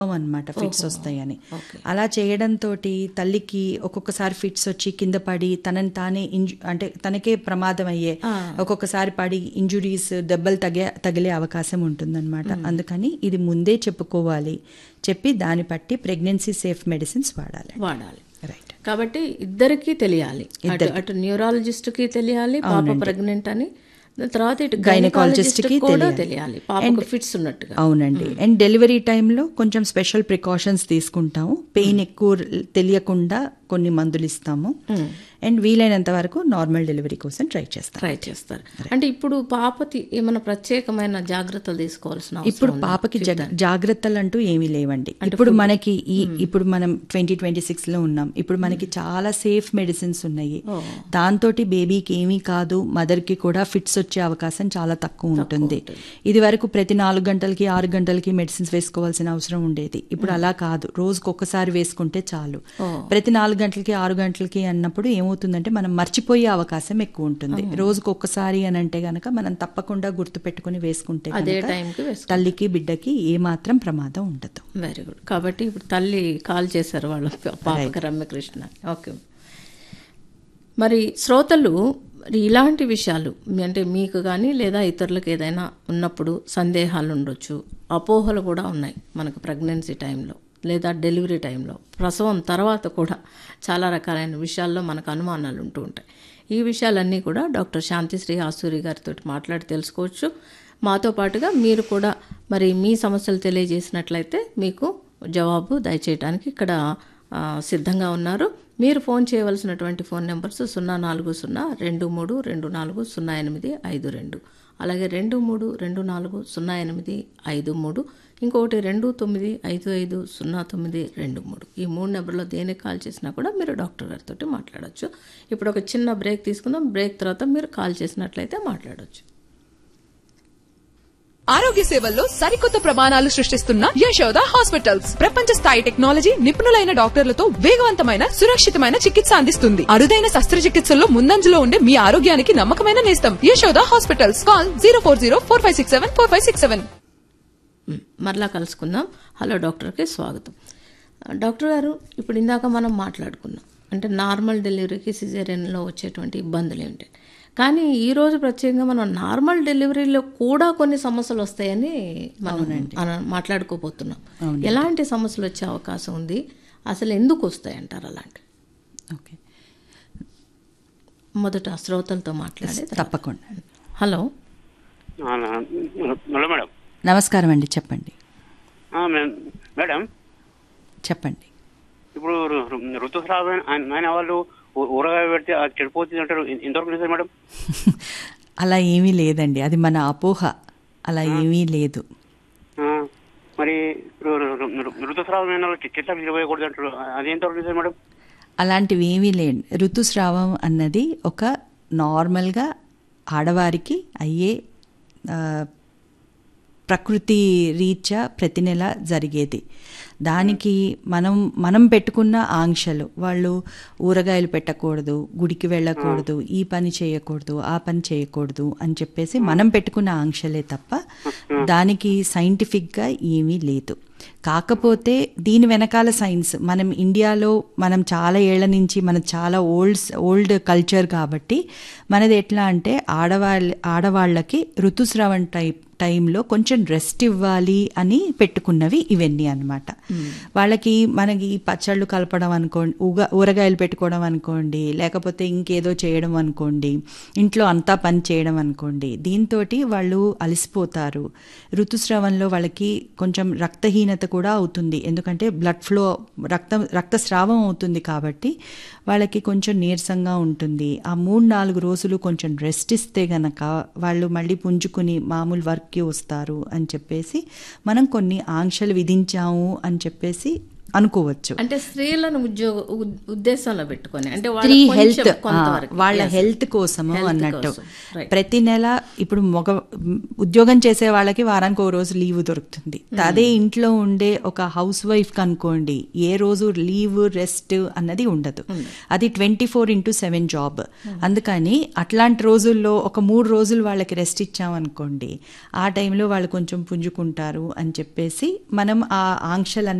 అనమాట ఫిట్స్ వస్తాయని అలా చేయడంతో తల్లికి ఒక్కొక్కసారి ఫిట్స్ వచ్చి కింద పడి తనని తానే ఇంజు అంటే తనకే ప్రమాదం అయ్యే ఒక్కొక్కసారి పడి ఇంజురీస్ దెబ్బలు తగే తగిలే అవకాశం ఉంటుందన్నమాట అందుకని ఇది ముందే చెప్పుకోవాలి చెప్పి దాన్ని బట్టి ప్రెగ్నెన్సీ సేఫ్ మెడిసిన్స్ వాడాలి వాడాలి రైట్ కాబట్టి ఇద్దరికి తెలియాలి అటు అటు న్యూరాలజిస్ట్ కి తెలియాలి పాప ప్రెగ్నెంట్ అని దాని తర్వాత ఇటు Gynecologist గైనకాలజిస్ట్ కి కూడా తెలియాలి. తెలియాలి పాపకు ఫిట్స్ ఉన్నట్టుగా అవునండి అండ్ డెలివరీ టైంలో కొంచెం స్పెషల్ ప్రికాషన్స్ తీసుకుంటాము పెయిన్ ఎక్కువ తెలియకుండా కొన్ని మందులు ఇస్తాము అండ్ వీలైనంత వరకు నార్మల్ డెలివరీ కోసం ట్రై చేస్తాం ట్రై చేస్తారు అంటే ఇప్పుడు పాపతి ఏమైనా ప్రత్యేకమైన జాగ్రత్తలు తీసుకోవాల్సిన అవసరం ఇప్పుడు ఉందా? పాపకి జగ- జాగ్రత్తలు అంటూ ఏమీ లేవండి ఇప్పుడు మనకి ఈ ఇప్పుడు మనం ట్వంటీ ట్వంటీ సిక్స్ లో ఉన్నాం ఇప్పుడు మనకి చాలా సేఫ్ మెడిసిన్స్ ఉన్నాయి దాంతో బేబీకి ఏమీ కాదు మదర్ కి కూడా ఫిట్స్ వచ్చే అవకాశం చాలా తక్కువ ఉంటుంది ఇది వరకు ప్రతి నాలుగు గంటలకి ఆరు గంటలకి మెడిసిన్స్ వేసుకోవాల్సిన అవసరం ఉండేది ఇప్పుడు అలా కాదు రోజుకి ఒక్కసారి వేసుకుంటే చాలు ప్రతి నాలుగు గంటలకి ఆరు గంటలకి అన్నప్పుడు ఏమవుతుందంటే మనం మర్చిపోయే అవకాశం ఎక్కువ ఉంటుంది రోజుకి ఒక్కసారి అని అంటే గనక మనం తప్పకుండా గుర్తు పెట్టుకుని వేసుకుంటే అదే గనక టైంకి వేసుకో తల్లికి బిడ్డకి ఏమాత్రం ప్రమాదం ఉండదు వెరీ గుడ్ కాబట్టి ఇప్పుడు తల్లి కాల్ చేశారు వాళ్ళ పాపకి రమ్యకృష్ణ ఓకే మరి శ్రోతలు మరి ఇలాంటి విషయాలు మీ- అంటే మీకు కానీ లేదా ఇతరులకు ఏదైనా ఉన్నప్పుడు సందేహాలు ఉండొచ్చు అపోహలు కూడా ఉన్నాయి మనకు ప్రెగ్నెన్సీ టైంలో లేదా డెలివరీ టైంలో ప్రసవం తర్వాత కూడా చాలా రకాలైన విషయాల్లో మనకు అనుమానాలు ఉంటూ ఉంటాయి ఈ విషయాలన్నీ కూడా డాక్టర్ శాంతిశ్రీ ఆసూరి గారితో మాట్లాడి తెలుసుకోవచ్చు మాతో పాటుగా మీరు కూడా మరి మీ సమస్యలు తెలియజేసినట్లయితే మీకు జవాబు దయచేయడానికి ఇక్కడ ఆ, సిద్ధంగా ఉన్నారు మీరు ఫోన్ చేయవలసినటువంటి ఫోన్ నెంబర్స్ సున్నా నాలుగు సున్నా రెండు మూడు రెండు నాలుగు సున్నా ఎనిమిది ఐదు రెండు అలాగే రెండు మూడు రెండు నాలుగు సున్నా ఎనిమిది ఐదు మూడు ఇంకొకటి రెండు తొమ్మిది ఐదు ఐదు సున్నా తొమ్మిది రెండు మూడు ఈ మూడు నెంబర్లో దేనికి కాల్ చేసినా కూడా మీరు డాక్టర్ గారితో మాట్లాడొచ్చు ఇప్పుడు ఒక చిన్న బ్రేక్ తీసుకుందాం బ్రేక్ తర్వాత మీరు కాల్ చేసినట్లయితే మాట్లాడొచ్చు ఆరోగ్య సేవల్లో సరికొత్త ప్రమాణాలు సృష్టిస్తున్న యశోద హాస్పిటల్స్ ప్రపంచ స్థాయి టెక్నాలజీ నిపుణులైన డాక్టర్లతో వేగవంతమైన సురక్షితమైన చికిత్స అందిస్తుంది అరుదైన శస్త్రచికిత్సల్లో ముందంజలో ఉండే మీ ఆరోగ్యానికి నమ్మకమైన నేస్తం Yashoda hospitals call zero four zero four five six seven four five six seven మ్, మరలా కలుసుకుందాం హలో డాక్టర్కి స్వాగతం డాక్టర్ గారు ఇప్పుడు ఇందాక మనం మాట్లాడుకున్నాం అంటే నార్మల్ డెలివరీకి సిజేరియన్లో వచ్చేటువంటి ఇబ్బందులు ఏంటి కానీ ఈ రోజు ప్రత్యేకంగా మనం నార్మల్ డెలివరీలో కూడా కొన్ని సమస్యలు వస్తాయని మనం అన- మాట్లాడుకోబోతున్నాం ఎలాంటి సమస్యలు వచ్చే అవకాశం ఉంది అసలు ఎందుకు వస్తాయి అంటారు అలాంటి ఓకే మొదట శ్రోతలతో మాట్లాడే తప్పకుండా హలో ఆ, నా- హలో మేడం నమస్కారం అండి చెప్పండి ఆ, మే- మేడం చెప్పండి ఇప్పుడు రు- రు- ఋతుస్రావం అయిన అయిన వాళ్ళు ఊ- ఊరగాయ పెడితే అది చెడిపోతుంది అంటారు ఇన్- ఇంతవరకు నిజం మేడం అలా ఏమీ లేదండి అది మన అపోహ అలా ఏమీ లేదు ఆ, మరి రు- రు- రు- రు- ఋతుస్రావం అయిన వాళ్ళు చె- చెట్లకు నిలబోయకూడదు అంటారు అది ఎంతవరకు నిజం మేడం అలాంటివి ఏమీ లేవు ఋతుస్రావం అన్నది ఒక నార్మల్గా ఆడవారికి అయ్యే ఆ, ప్రకృతి రీత్యా ప్రతి నెల జరిగేది దానికి మనం మనం పెట్టుకున్న ఆంక్షలు వాళ్ళు ఊరగాయలు పెట్టకూడదు గుడికి వెళ్ళకూడదు ఈ పని చేయకూడదు ఆ పని చేయకూడదు అని చెప్పేసి మనం పెట్టుకున్న ఆంక్షలే తప్ప దానికి సైంటిఫిక్గా ఏమీ లేదు కాకపోతే దీని వెనకాల సైన్స్ మనం ఇండియాలో మనం చాలా ఏళ్ల నుంచి మన చాలా ఓల్డ్ ఓల్డ్ కల్చర్ కాబట్టి మనది ఎట్లా అంటే ఆడవాళ్ళ ఆడవాళ్ళకి ఋతుస్రావం టైప్ టైంలో కొంచెం రెస్ట్ ఇవ్వాలి అని పెట్టుకున్నవి ఇవన్నీ అన్నమాట వాళ్ళకి మనకి పచ్చళ్ళు కలపడం అనుకోండి ఊగ ఊరగాయలు పెట్టుకోవడం అనుకోండి లేకపోతే ఇంకేదో చేయడం అనుకోండి ఇంట్లో అంతా పని చేయడం అనుకోండి దీంతో వాళ్ళు అలసిపోతారు ఋతుస్రావంలో వాళ్ళకి కొంచెం రక్తహీనత కూడా అవుతుంది ఎందుకంటే బ్లడ్ ఫ్లో రక్తం రక్తస్రావం అవుతుంది కాబట్టి వాళ్ళకి కొంచెం నీరసంగా ఉంటుంది ఆ మూడు నాలుగు రోజులు కొంచెం రెస్ట్ ఇస్తే గనక వాళ్ళు మళ్ళీ పుంజుకుని మామూలు వర్క్కి వస్తారు అని చెప్పేసి మనం కొన్ని ఆంక్షలు విధించాము అని చెప్పేసి అనుకోవచ్చు అంటే స్త్రీలను ఉద్యోగ ఉద్- ఉద్దేశంలో పెట్టుకొని అంటే వాళ్ళ స్త్రీ కొంచెం హెల్త్ కొంతవరకు. వాళ్ళ Yes. హెల్త్ కోసము Health అన్నట్టు కోసం. Right. ప్రతి నెల ఇప్పుడు మగ ఉద్యోగం చేసే వాళ్ళకి వారానికి ఓ రోజు లీవ్ దొరుకుతుంది అదే ఇంట్లో ఉండే ఒక హౌస్ వైఫ్ అనుకోండి ఏ రోజు లీవ్ రెస్ట్ అన్నది ఉండదు అది twenty four into seven job అందుకని అట్లాంటి రోజుల్లో ఒక మూడు రోజులు వాళ్ళకి రెస్ట్ ఇచ్చామనుకోండి ఆ టైంలో వాళ్ళు కొంచెం పుంజుకుంటారు అని చెప్పేసి మనం ఆ ఆంక్షలు